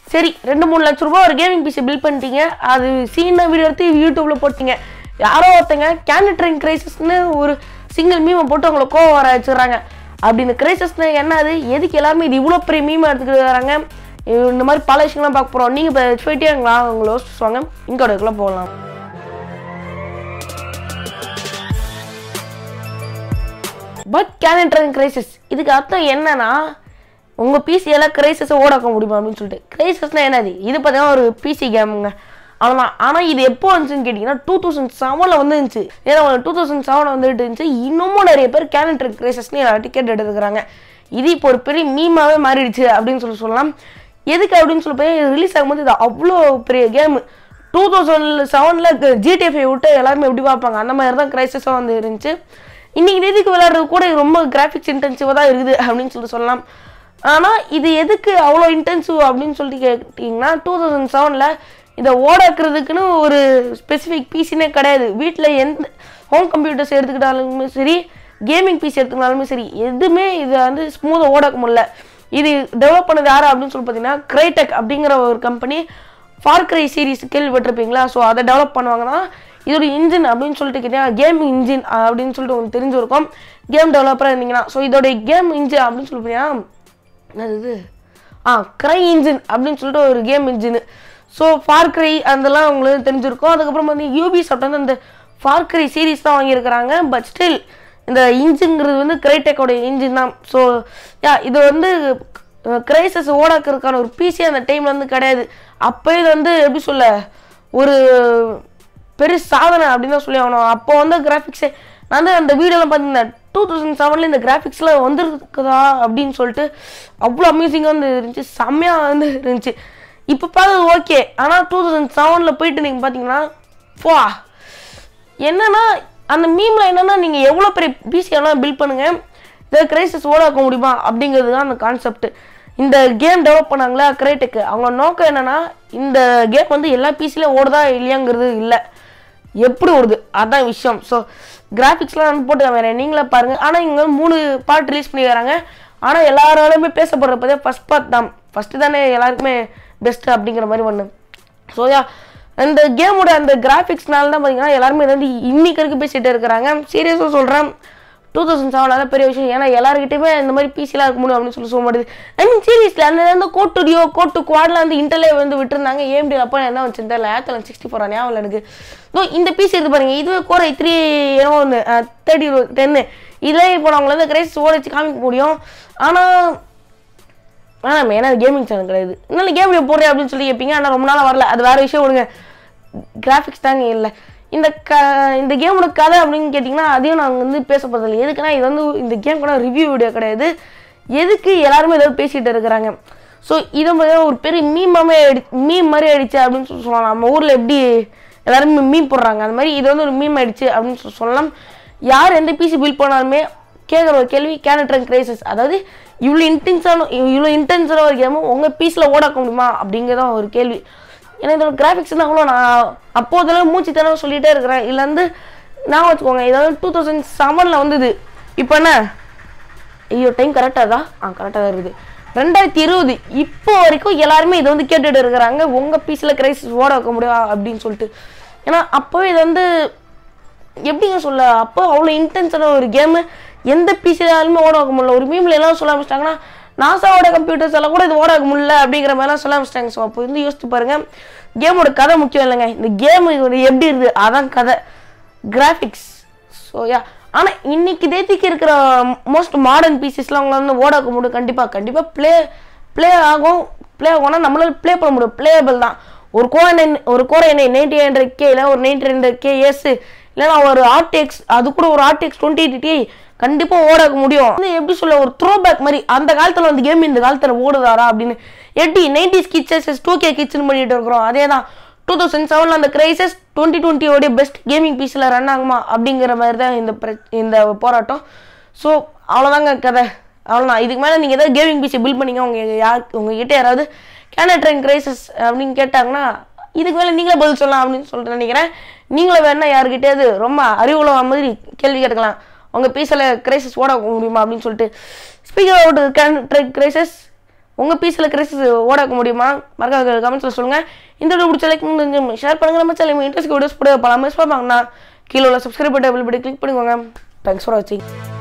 சரி ரெண்டு மூணு லட்ச ரூபாய் ஒரு கேமிங் பிசி பில் பண்ணிட்டீங்க அது சீனா வீடியோ எடுத்து யூடியூப்ல போட்டீங்க யாரோ ஒருத்தங்க கேனட்ரிங் கிரைசஸ்னு ஒரு சிங்கிள் மீமை போட்டு உங்களை கோவம் வர வச்சுக்கிறாங்க அப்படி இந்த கிரைசஸ்னு என்ன அது எதுக்கு எல்லாருமே இது இவ்வளோ பெரிய மீமை எடுத்துக்கிட்டு வராங்க இந்த மாதிரி பல விஷயங்கள்லாம் பார்க்க போகிறோம் நீங்கள் இப்போ போயிட்டே உங்களை யோசிச்சுவாங்க இங்கோடக்குள்ளே போகலாம் பட் கேனட்ரிங் கிரைசஸ் இதுக்கு அர்த்தம் என்னன்னா உங்கள் பிசியில் கிரைசஸை ஓடாக்க முடியுமா அப்படின்னு சொல்லிட்டு கிரைசஸ்னால் என்னது இது பார்த்தீங்கன்னா ஒரு பிசி கேமுங்க அவ்வளோதான் ஆனால் இது எப்போ வந்துச்சுன்னு கேட்டிங்கன்னா டூ தௌசண்ட் செவனில் வந்து இருந்துச்சு ஏன்னா டூ தௌசண்ட் செவனில் வந்துட்டு இருந்துச்சு இன்னமும் நிறைய பேர் கேனட்ரிக் கிரைசஸ்னு எல்லாரும் கேட்டு இருக்கிறாங்க இது இப்போ ஒரு பெரிய மீமாவே மாறிடுச்சு அப்படின்னு சொல்லி சொல்லலாம் எதுக்கு அப்படின்னு சொல்லி போய் ரிலீஸ் ஆகும்போது இது அவ்வளோ பெரிய கேம் டூ தௌசண்ட் செவனில் ஜிடிஎஃப்ஐ விட்டு எல்லாருமே எப்படி பார்ப்பாங்க அந்த மாதிரி தான் கிரைசஸாக வந்து இருந்துச்சு இன்னைக்கு தேதிக்கு விளையாடுறது கூட இது ரொம்ப கிராஃபிக்ஸ் இன்டென்சிவாக தான் இருக்குது அப்படின்னு சொல்லி சொல்லலாம் ஆனால் இது எதுக்கு அவ்வளோ இன்டென்சிவ் அப்படின்னு சொல்லிட்டு கேட்டிங்கன்னா டூ தௌசண்ட் செவனில் இதை ஓடாக்குறதுக்குன்னு ஒரு ஸ்பெசிஃபிக் பிசினே கிடையாது வீட்டில் எந்த ஹோம் கம்ப்யூட்டர்ஸ் எடுத்துக்கிட்டாலுமே சரி கேமிங் பிசி எடுத்துக்கிட்டாலுமே சரி எதுவுமே இதை வந்து ஸ்மூத்தாக ஓடாக்க முடியல இது டெவலப் பண்ணது யார் அப்படின்னு சொல்லி பார்த்தீங்கன்னா கிரைடெக் அப்படிங்கிற ஒரு கம்பெனி ஃபார்க்ரை சீரிஸ் கேள்விப்பட்டிருப்பீங்களா ஸோ அதை டெவலப் பண்ணுவாங்கன்னா இதோட இன்ஜின் அப்படின்னு சொல்லிட்டு கேட்டீங்கன்னா கேம் இன்ஜின் அப்படின்னு சொல்லிட்டு உங்களுக்கு தெரிஞ்சிருக்கும் கேம் டெவலப்பராக இருந்தீங்கன்னா ஸோ இதோட கேம் இன்ஜின் அப்படின்னு சொல்லி பார்த்தீங்கன்னா என்னது இது ஆ க்ரை இன்ஜின் அப்படின்னு சொல்லிட்டு ஒரு கேம் இன்ஜின் ஸோ ஃபார்க்ரை அதெல்லாம் உங்களுக்கு தெரிஞ்சிருக்கும் அதுக்கப்புறம் வந்து யூபி சாஃப்ட் வந்து அந்த ஃபார்க்ரை சீரிஸ் தான் வாங்கியிருக்கிறாங்க பட் ஸ்டில் இந்த இன்ஜின்ங்கிறது வந்து கிரைடெக்கோட இன்ஜின் தான் ஸோ யா இது வந்து கிரைசஸ் ஓடாக்கிறதுக்கான ஒரு பிசி அந்த டைமில் வந்து கிடையாது அப்போ இது வந்து எப்படி சொல்ல ஒரு பெரிய சாதனை அப்படின்னு தான் சொல்லி ஆகணும் அப்போ வந்து கிராஃபிக்ஸே நான் வந்து அந்த வீடியோலாம் பார்த்தீங்கன்னா டூ தௌசண்ட் செவனில் இந்த கிராஃபிக்ஸ்லாம் வந்துருக்குதா அப்படின்னு சொல்லிட்டு அவ்வளோ அமேசிங்காக வந்து இருந்துச்சு செம்மையாக வந்து இருந்துச்சு இப்போ பார்த்தது ஓகே ஆனால் டூ தௌசண்ட் செவனில் போயிட்டு நீங்கள் பார்த்தீங்கன்னா போ என்னன்னா அந்த மீமில் என்னன்னா நீங்கள் எவ்வளோ பெரிய பிசி எல்லாம் பில்ட் பண்ணுங்க இதை கிரைசஸ் ஓடாக்க முடியுமா அப்படிங்கிறது தான் அந்த கான்செப்ட் இந்த கேம் டெவலப் பண்ணாங்களா கிரேட்டுக்கு அவங்க நோக்கம் என்னன்னா இந்த கேம் வந்து எல்லா பிசிலையும் ஓடுதா இல்லையாங்கிறது இல்லை எப்படி ஓடுது அதான் விஷயம் ஸோ கிராஃபிக்ஸ்லாம் வந்து போட்டு வேற நீங்களே பாருங்க ஆனால் இங்கே மூணு பார்ட் ரிலீஸ் பண்ணிக்கிறாங்க ஆனால் எல்லாராலுமே பேசப்படுற பார்த்தா ஃபர்ஸ்ட் பார்ட் தான் ஃபஸ்ட்டு தானே எல்லாருக்குமே பெஸ்ட்டு அப்படிங்கிற மாதிரி ஒன்று ஸோ யா அந்த கேமோட அந்த கிராஃபிக்ஸ்னால தான் பார்த்தீங்கன்னா எல்லாருமே இது வந்து இன்னைக்கு வரைக்கும் பேசிட்டு இருக்கிறாங்க சீரியஸாக சொல்கிறேன் டூ தௌசண்ட் செவன் அதான் பெரிய விஷயம் ஏன்னா எல்லாருக்கிட்டையுமே இந்த மாதிரி பிசிலாம் இருக்க முடியும் அப்படின்னு சொல்லி சொல்ல மாட்டேது ஐ மீன் சீரியஸ்ல அந்த வந்து கோட்டு டியோ கோட்டு குவாட்ல வந்து இன்டர்லே வந்து விட்டுருந்தாங்க ஏஎம்டி அப்போ என்ன வச்சிருந்தா லேத்தில் சிக்ஸ்டி ஃபோர் ஞாபகம் இல்லை எனக்கு இதோ இந்த பீஸ் எடுத்து பாருங்க இதுவே கோரை த்ரீ என்னமோ ஒன்று தேர்ட்டி டென்னு இதில் இப்போ அவங்கள வந்து கிரைஸ் ஓட வச்சு காமிக்க முடியும் ஆனால் வேணாம் ஏன்னா கேமிங் சேனல் கிடையாது இன்னும் கேம் போடுறேன் அப்படின்னு சொல்லி கேட்பீங்க ஆனால் ரொம்ப நாளாக வரல அது வேற விஷயம் விடுங்க கிராஃபிக்ஸ் தாங்க இல்லை இந்த க இந்த கேமோட கதை அப்படின்னு கேட்டிங்கன்னா அதையும் நாங்கள் வந்து பேச போகிறதில்ல எதுக்குன்னா இது வந்து இந்த கேம் கூட ரிவ்யூ வீடியோ கிடையாது எதுக்கு எல்லாருமே ஏதாவது பேசிகிட்டு இருக்கிறாங்க ஸோ இது மாதிரி ஒரு பெரிய மீமாமே அடி மீம் மாதிரி ஆயிடுச்சு அப்படின்னு சொல்லி சொல்லலாம் நம்ம ஊரில் எப்படி எல்லாருமே மீம் போடுறாங்க அந்த மாதிரி இது வந்து ஒரு மீம் ஆயிடுச்சு அப்படின்னு சொல்லி சொல்லலாம் யார் எந்த பிசி பில்ட் பண்ணாலுமே கேட்குற ஒரு கேள்வி கேனட்ரன் கிரைசஸ் அதாவது இவ்வளோ இன்டென்ஸான இவ்வளோ இன்டென்ஸான ஒரு கேமும் உங்கள் பீஸில் ஓடாக்க முடியுமா அப்படிங்கிறதான் ஒரு கேள்வி ஏன்னா இதோட கிராஃபிக்ஸ் தான் அவ்வளோ நான் அப்போதெல்லாம் மூச்சு தடவை சொல்லிகிட்டே இருக்கிறேன் இதில் வந்து நான் வச்சுக்கோங்க இதாவது டூ தௌசண்ட் செவனில் வந்தது இப்போ என்ன ஐயோ டைம் கரெக்டாக தான் ஆ கரெக்டாக தான் இருக்குது ரெண்டாயிரத்தி இருபது இப்போ வரைக்கும் எல்லாருமே இதை வந்து கேட்டுட்டு இருக்கிறாங்க உங்கள் பீஸில் கிரைசிஸ் ஓட வைக்க முடியும் அப்படின்னு சொல்லிட்டு ஏன்னா அப்போவே இது வந்து எப்படிங்க சொல்ல அப்போ அவ்வளோ இன்டென்ஸான ஒரு கேமு எந்த பிசிலாலுமே ஓட வைக்க முடியல ஒரு மீமில் எல்லாம் சொல்ல ஆரம்பிச்சிட்டாங்கன்னா நாசாவோட கம்ப்யூட்டர்ஸ் எல்லாம் கூட இது ஓட வைக்க முடியல அப்படிங்கிற மாதிரிலாம் சொல்ல ஆரம்பிச்சிட்டாங்க ஸோ அப்போ வந்து யோசிச்சு பாருங்க கேமோட கதை முக்கியம் இல்லைங்க இந்த கேம் இது எப்படி இருக்குது அதான் கதை கிராஃபிக்ஸ் ஸோ யா ஆனால் இன்னைக்கு தேதிக்கு இருக்கிற மோஸ்ட் மாடர்ன் பீசஸ்லாம் அவங்கள வந்து ஓட வைக்க முடியும் கண்டிப்பாக கண்டிப்பாக ப்ளே ப்ளே ஆகும் ப்ளே ஆகும்னா நம்மளால ப்ளே பண்ண முடியும் ப்ளேயபிள் தான் ஒரு கோரை ஒரு கோரை என்ன நைன்டி ஹண்ட்ரட் கே இல்லை ஒரு நைன்டி ஹண்ட்ரட் கே எஸ் இல்லைன்னா ஒரு ஆர்டிஎக்ஸ் அது கூட ஒரு ஆர்டிஎக்ஸ் டுவெண்ட்டி எயிட் டி கண்டிப்பாக ஓட வைக்க முடியும் வந்து எப்படி சொல்ல ஒரு த்ரோ பேக் மாதிரி அந்த காலத்தில் வந்து கேம் இந்த காலத்தில் ஓடுதாரா அப்படின்னு எப்படி நைன்டிஸ் கிட்ஸஸ் டூ கே கிட்ஸ்னு பண்ணிட்டு இருக்கிறோம் அதே தான் டூ தௌசண்ட் செவனில் அந்த கிரைசஸ் டுவெண்ட்டி டுவெண்ட்டியோடைய பெஸ்ட் கேமிங் பீஸில் ரன் ஆகுமா அப்படிங்கிற மாதிரி தான் இந்த பிர இந்த போராட்டம் ஸோ அவ்வளோதாங்க கதை அவ்வளோதான் இதுக்கு மேலே நீங்கள் ஏதாவது கேமிங் பீஸை பில்ட் பண்ணீங்க உங்க யார் உங்ககிட்ட யாராவது கேனட்ரைன் கிரைசஸ் அப்படின்னு கேட்டாங்கன்னா இதுக்கு மேலே நீங்களே பதில் சொல்லலாம் அப்படின்னு சொல்லிட்டு நினைக்கிறேன் நீங்களும் வேணா யாருக்கிட்டேயாவது ரொம்ப அறிவுள்ள மாதிரி கேள்வி கேட்கலாம் உங்கள் பீஸில் கிரைசஸ் ஓட முடியுமா அப்படின்னு சொல்லிட்டு ஸ்பீக்கர் அவுட் கேனட்ரைன் கிரைசஸ் உங்கள் பிசியில் கிரைசிஸ் ஓடாக்க முடியுமா மறக்காத கமெண்ட்ஸில் சொல்லுங்கள் இந்த வீடியோ பிடிச்ச லைக் ஷேர் பண்ணுங்கள் நம்ம சேனல் இன்ட்ரெஸ்ட் வீடியோஸ் போட பல மிஸ் பண்ணுவாங்கன்னா கீழே உள்ள சப்ஸ்கிரைப் பட்டன் பில் பட்டி கிளிக் பண்ணிக்கோங்க தேங்க்ஸ் ஃபார் வாட்சிங்